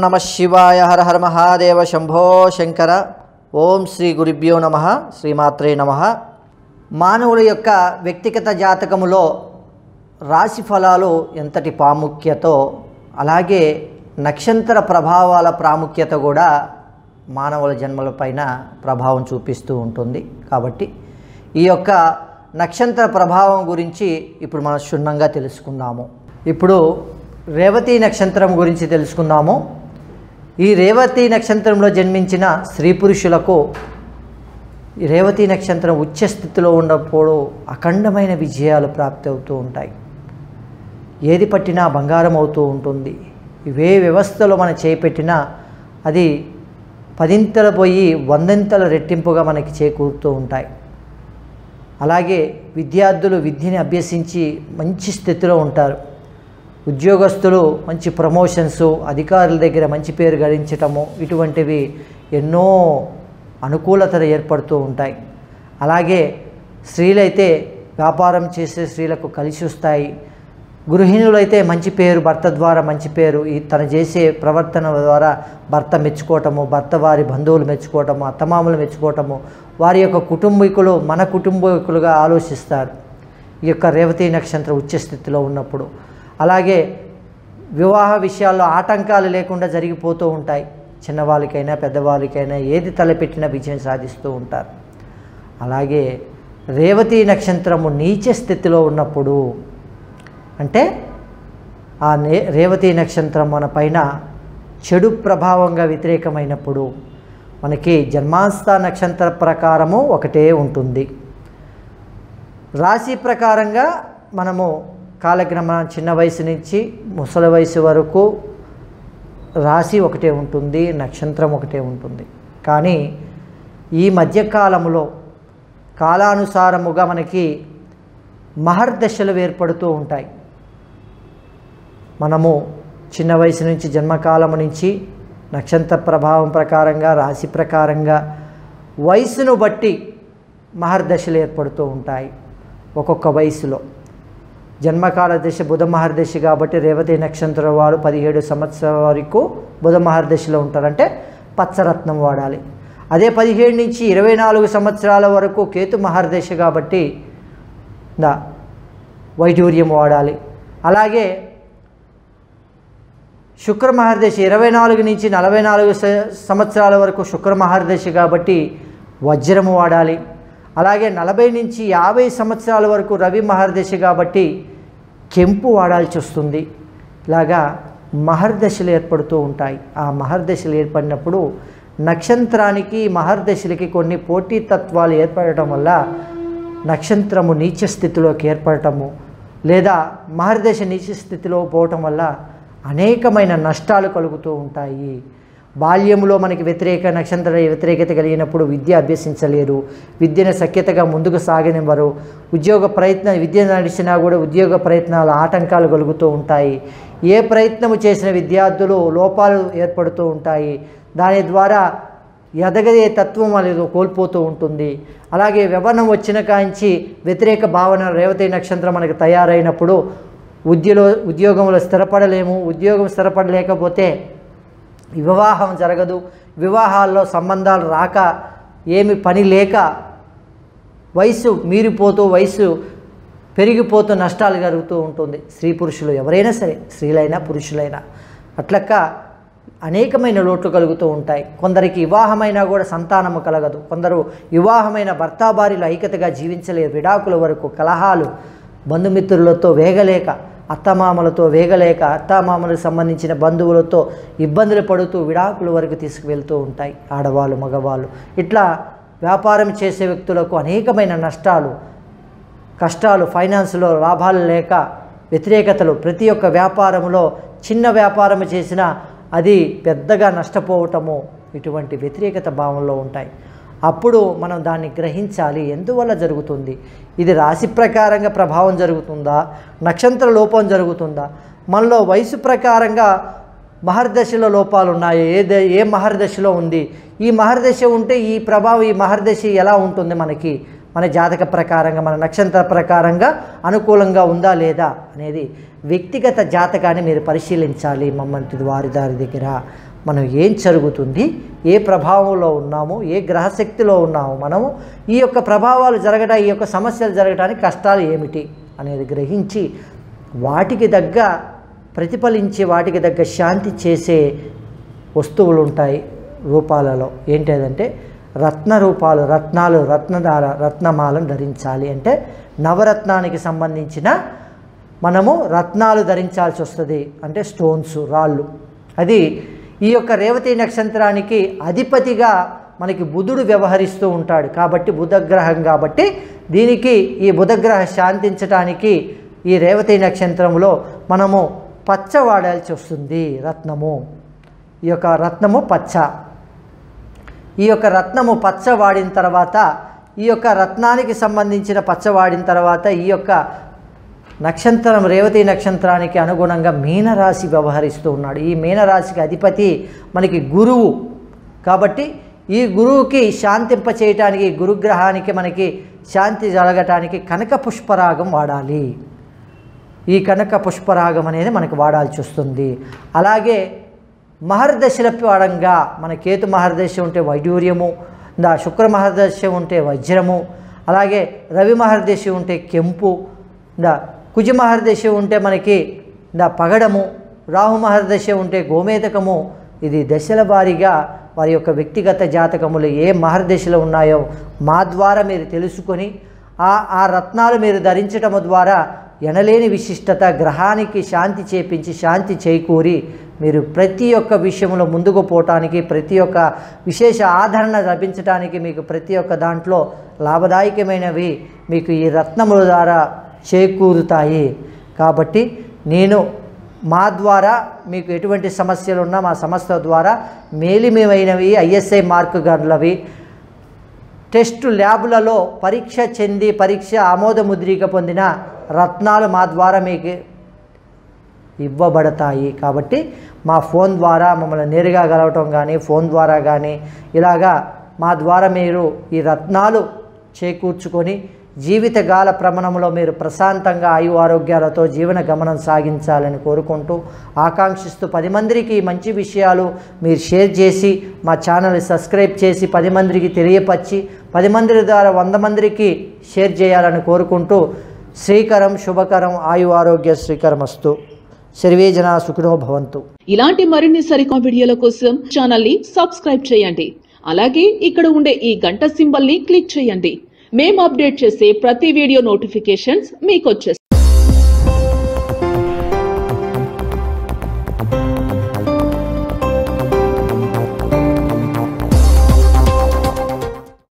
నమ శివాయ హర హర మహాదేవ శంభో శంకర ఓం శ్రీ గురుభ్యో నమ శ్రీమాత్రే నమ మానవుల యొక్క వ్యక్తిగత జాతకములో రాశి ఫలాలు ఎంతటి ప్రాముఖ్యతో అలాగే నక్షత్ర ప్రభావాల ప్రాముఖ్యత కూడా మానవుల జన్మలపైన ప్రభావం చూపిస్తూ ఉంటుంది కాబట్టి ఈ యొక్క నక్షత్ర ప్రభావం గురించి ఇప్పుడు మనం క్షుణ్ణంగా తెలుసుకుందాము ఇప్పుడు రేవతి నక్షత్రం గురించి తెలుసుకుందాము ఈ రేవతి నక్షత్రంలో జన్మించిన స్త్రీ పురుషులకు ఈ రేవతి నక్షత్రం ఉచ్చ స్థితిలో ఉన్నప్పుడు అఖండమైన విజయాలు ప్రాప్తి అవుతూ ఉంటాయి ఏది పట్టినా బంగారం అవుతూ ఉంటుంది ఇవే వ్యవస్థలో మనం చేపెట్టినా అది పదింతలు పోయి వందంతల రెట్టింపుగా మనకి చేకూరుతూ ఉంటాయి అలాగే విద్యార్థులు విద్యని అభ్యసించి మంచి స్థితిలో ఉంటారు ఉద్యోగస్తులు మంచి ప్రమోషన్స్ అధికారుల దగ్గర మంచి పేరు గడించటము ఇటువంటివి ఎన్నో అనుకూలతలు ఏర్పడుతూ ఉంటాయి అలాగే స్త్రీలైతే వ్యాపారం చేసే స్త్రీలకు కలిసి వస్తాయి గృహిణులైతే మంచి పేరు భర్త ద్వారా మంచి పేరు ఈ తను చేసే ప్రవర్తన ద్వారా భర్త మెచ్చుకోవటము భర్త వారి బంధువులు మెచ్చుకోవటము అత్తమామలు మెచ్చుకోవటము వారి యొక్క కుటుంబీకులు మన కుటుంబీకులుగా ఆలోచిస్తారు ఈ యొక్క రేవతి నక్షత్రం ఉచ్చస్థితిలో ఉన్నప్పుడు అలాగే వివాహ విషయాల్లో ఆటంకాలు లేకుండా జరిగిపోతూ ఉంటాయి చిన్నవాళ్ళకైనా పెద్దవాళ్ళకైనా ఏది తలపెట్టినా విజయం సాధిస్తూ ఉంటారు అలాగే రేవతి నక్షత్రము నీచ స్థితిలో ఉన్నప్పుడు అంటే ఆ నే రేవతి నక్షత్రం మన పైన చెడు ప్రభావంగా వ్యతిరేకమైనప్పుడు మనకి జన్మాంస్థ నక్షత్ర ప్రకారము ఒకటే ఉంటుంది రాశి ప్రకారంగా మనము కాలక్రమ చిన్న వయసు నుంచి ముసలి వయసు వరకు రాశి ఒకటే ఉంటుంది నక్షత్రం ఒకటే ఉంటుంది కానీ ఈ మధ్యకాలంలో కాలానుసారముగా మనకి మహర్దశలు ఏర్పడుతూ ఉంటాయి మనము చిన్న వయసు నుంచి జన్మకాలము నుంచి నక్షత్ర ప్రభావం ప్రకారంగా రాశి ప్రకారంగా వయసును బట్టి మహర్దశలు ఏర్పడుతూ ఉంటాయి ఒక్కొక్క వయసులో జన్మకాల దశ బుధ మహర్దశ కాబట్టి రేవతి నక్షత్రం వారు పదిహేడు సంవత్సరాల వరకు బుధ మహర్దశలో ఉంటారంటే పచ్చరత్నం వాడాలి అదే పదిహేడు నుంచి ఇరవై నాలుగు సంవత్సరాల వరకు కేతు మహర్దశ కాబట్టి దా వైఢూర్యం వాడాలి అలాగే శుక్ర మహర్దశ ఇరవై నాలుగు నుంచి నలభై నాలుగు స- సంవత్సరాల వరకు శుక్ర మహర్దశ కాబట్టి వజ్రము వాడాలి అలాగే నలభై నుంచి యాభై సంవత్సరాల వరకు రవి మహర్దశ కాబట్టి కెంపు వాడాల్సి వస్తుంది ఇలాగా మహర్దశలు ఏర్పడుతూ ఉంటాయి ఆ మహర్దశలు ఏర్పడినప్పుడు నక్షత్రానికి మహర్దశలకి కొన్ని పోటీతత్వాలు ఏర్పడటం వల్ల నక్షత్రము నీచ స్థితిలోకి ఏర్పడటము లేదా మహర్దశ నీచ స్థితిలో పోవటం వల్ల అనేకమైన నష్టాలు కలుగుతూ ఉంటాయి బాల్యంలో మనకి వ్యతిరేక నక్షత్ర వ్యతిరేకత కలిగినప్పుడు విద్య అభ్యసించలేరు విద్యను సఖ్యతగా ముందుకు సాగనివ్వరు ఉద్యోగ ప్రయత్న విద్య నడిచినా కూడా ఉద్యోగ ప్రయత్నాలు ఆటంకాలు కలుగుతూ ఉంటాయి ఏ ప్రయత్నము చేసిన విద్యార్థులు లోపాలు ఏర్పడుతూ ఉంటాయి దాని ద్వారా ఎదగదే తత్వం అనేది కోల్పోతూ ఉంటుంది అలాగే వ్యవనం వచ్చిన కాంచి వ్యతిరేక భావన రేవతి నక్షత్రం మనకు తయారైనప్పుడు ఉద్యోలో ఉద్యోగంలో స్థిరపడలేము ఉద్యోగం స్థిరపడలేకపోతే వివాహం జరగదు వివాహాల్లో సంబంధాలు రాక ఏమి పని లేక వయసు మీరిపోతూ వయసు పెరిగిపోతూ నష్టాలు జరుగుతూ ఉంటుంది స్త్రీ పురుషులు ఎవరైనా సరే స్త్రీలైనా పురుషులైనా అట్లక్క అనేకమైన లోట్లు కలుగుతూ ఉంటాయి కొందరికి వివాహమైనా కూడా సంతానము కలగదు కొందరు వివాహమైన భర్తాభార్యలు ఐక్యతగా జీవించలేరు విడాకుల వరకు కలహాలు బంధుమిత్రులతో వేగలేక అత్తమామలతో వేగలేక అత్తామామలకు సంబంధించిన బంధువులతో ఇబ్బందులు పడుతూ విడాకుల వరకు తీసుకువెళ్తూ ఉంటాయి ఆడవాళ్ళు మగవాళ్ళు ఇట్లా వ్యాపారం చేసే వ్యక్తులకు అనేకమైన నష్టాలు కష్టాలు ఫైనాన్స్లో లాభాలు లేక వ్యతిరేకతలు ప్రతి ఒక్క వ్యాపారంలో చిన్న వ్యాపారం చేసినా అది పెద్దగా నష్టపోవటము ఇటువంటి వ్యతిరేకత భావంలో ఉంటాయి అప్పుడు మనం దాన్ని గ్రహించాలి ఎందువల్ల జరుగుతుంది ఇది రాశి ప్రకారంగా ప్రభావం జరుగుతుందా నక్షత్ర లోపం జరుగుతుందా మనలో వయసు ప్రకారంగా మహర్దశలో లోపాలు ఉన్నాయి ఏ ద- ఏ మహర్దశలో ఉంది ఈ మహర్దశ ఉంటే ఈ ప్రభావం ఈ మహర్దశ ఎలా ఉంటుంది మనకి మన జాతక ప్రకారంగా మన నక్షత్ర ప్రకారంగా అనుకూలంగా ఉందా లేదా అనేది వ్యక్తిగత జాతకాన్ని మీరు పరిశీలించాలి మమ్మల్ని వారి దారి దగ్గర మనం ఏం జరుగుతుంది ఏ ప్రభావంలో ఉన్నాము ఏ గ్రహశక్తిలో ఉన్నాము మనము ఈ యొక్క ప్రభావాలు జరగటం ఈ యొక్క సమస్యలు జరగడానికి కష్టాలు ఏమిటి అనేది గ్రహించి వాటికి తగ్గ ప్రతిఫలించి వాటికి తగ్గ శాంతి చేసే వస్తువులు ఉంటాయి రూపాలలో ఏంటంటే రత్న రూపాలు రత్నాలు రత్నదార రత్నమాలను ధరించాలి అంటే నవరత్నానికి సంబంధించిన మనము రత్నాలు ధరించాల్సి వస్తుంది అంటే స్టోన్స్ రాళ్ళు అది ఈ యొక్క రేవతి నక్షత్రానికి అధిపతిగా మనకి బుధుడు వ్యవహరిస్తూ ఉంటాడు కాబట్టి బుధగ్రహం కాబట్టి దీనికి ఈ బుధగ్రహ శాంతించటానికి ఈ రేవతి నక్షత్రంలో మనము పచ్చ వాడాల్సి వస్తుంది రత్నము ఈ యొక్క రత్నము పచ్చ ఈ యొక్క రత్నము పచ్చ వాడిన తర్వాత ఈ యొక్క రత్నానికి సంబంధించిన పచ్చ వాడిన తర్వాత ఈ యొక్క నక్షత్రం రేవతి నక్షత్రానికి అనుగుణంగా మీనరాశి వ్యవహరిస్తూ ఉన్నాడు ఈ మీనరాశికి అధిపతి మనకి గురువు కాబట్టి ఈ గురువుకి శాంతింప చేయటానికి గురుగ్రహానికి మనకి శాంతి జరగటానికి కనక పుష్పరాగం వాడాలి ఈ కనక పుష్పరాగం అనేది మనకు వాడాల్సి వస్తుంది అలాగే మహర్దశల పరంగా మన కేతు మహర్దశ ఉంటే వైడూర్యము దా శుక్ర మహర్దశ ఉంటే వజ్రము అలాగే రవి మహర్దశ ఉంటే కెంపు దా కుజ మహర్దశ ఉంటే మనకి దా పగడము రాహు మహర్దశ ఉంటే గోమేతకము ఇది దశల వారీగా వారి యొక్క వ్యక్తిగత జాతకములు ఏ మహర్దశలో ఉన్నాయో మా ద్వారా మీరు తెలుసుకొని ఆ ఆ రత్నాలు మీరు ధరించటము ద్వారా ఎనలేని విశిష్టత గ్రహానికి శాంతి చేపించి శాంతి చేకూరి మీరు ప్రతి ఒక్క విషయంలో ముందుకు పోవటానికి ప్రతి ఒక్క విశేష ఆదరణ లభించడానికి మీకు ప్రతి ఒక్క దాంట్లో లాభదాయకమైనవి మీకు ఈ రత్నముల ద్వారా చేకూరుతాయి కాబట్టి నేను మా ద్వారా మీకు ఎటువంటి సమస్యలు ఉన్నా మా సంస్థ ద్వారా మేలిమేమైనవి ఐఎస్ఐ మార్కు గలవి టెస్టు ల్యాబులలో పరీక్ష చెంది పరీక్ష ఆమోద ముద్రిక పొందిన రత్నాలు మా ద్వారా మీకు ఇవ్వబడతాయి కాబట్టి మా ఫోన్ ద్వారా మమ్మల్ని నేరుగా కలవటం కానీ ఫోన్ ద్వారా కానీ ఇలాగా మా ద్వారా మీరు ఈ రత్నాలు చేకూర్చుకొని జీవితకాల ప్రమాణంలో మీరు ప్రశాంతంగా ఆయు ఆరోగ్యాలతో జీవన గమనం సాగించాలని కోరుకుంటూ ఆకాంక్షిస్తూ పది మందికి ఈ మంచి విషయాలు మీరు షేర్ చేసి మా ఛానల్ని సబ్స్క్రైబ్ చేసి పది మందికి తెలియపరిచి పది మంది ద్వారా వంద మందికి షేర్ చేయాలని కోరుకుంటూ శ్రీకరం శుభకరం ఆయు ఆరోగ్య శ్రీకరమస్తు సర్వే జనా సుఖినో భవంతు ఇలాంటి మరిన్ని సరికొత్త వీడియోల కోసం ఛానల్ ని సబ్స్క్రైబ్ చేయండి అలాగే ఇక్కడ ఉండే ఈ గంట సింబల్ ని క్లిక్ చేయండి మేము అప్డేట్ చేసే ప్రతి వీడియో నోటిఫికేషన్స్ మీకు వచ్చేస్తాయి